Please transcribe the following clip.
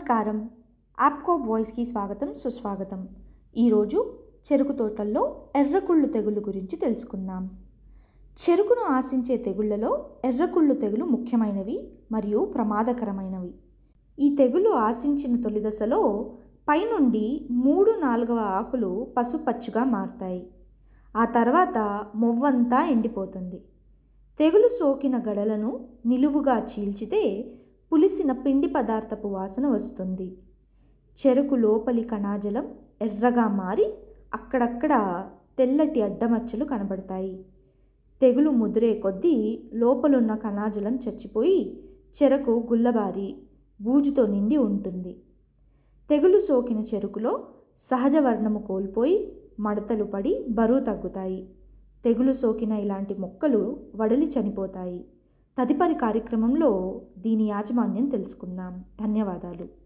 నమస్కారం ఆప్కో వాయిస్కి స్వాగతం సుస్వాగతం ఈరోజు చెరుకు తోటల్లో ఎర్రకుళ్ళు తెగులు గురించి తెలుసుకుందాం చెరుకును ఆశించే తెగుళ్లలో ఎర్రకుళ్ళు తెగులు ముఖ్యమైనవి మరియు ప్రమాదకరమైనవి ఈ తెగులు ఆశించిన తొలి దశలో పైనుండి మూడు నాలుగవ ఆకులు పసుపచ్చుగా మారుతాయి ఆ తర్వాత మొవ్వంతా ఎండిపోతుంది తెగులు సోకిన గడలను నిలువుగా చీల్చితే పులిసిన పిండి పదార్థపు వాసన వస్తుంది చెరుకు లోపలి కణాజలం ఎర్రగా మారి అక్కడక్కడ తెల్లటి అడ్డమచ్చలు కనబడతాయి తెగులు ముదిరే కొద్దీ లోపలున్న కణాజలం చచ్చిపోయి చెరకు గుల్లబారి బూజుతో నిండి ఉంటుంది తెగులు సోకిన చెరుకులో సహజ వర్ణము కోల్పోయి మడతలు పడి బరువు తగ్గుతాయి తెగులు సోకిన ఇలాంటి మొక్కలు వడలి చనిపోతాయి తదుపరి కార్యక్రమంలో దీని యాజమాన్యం తెలుసుకుందాం ధన్యవాదాలు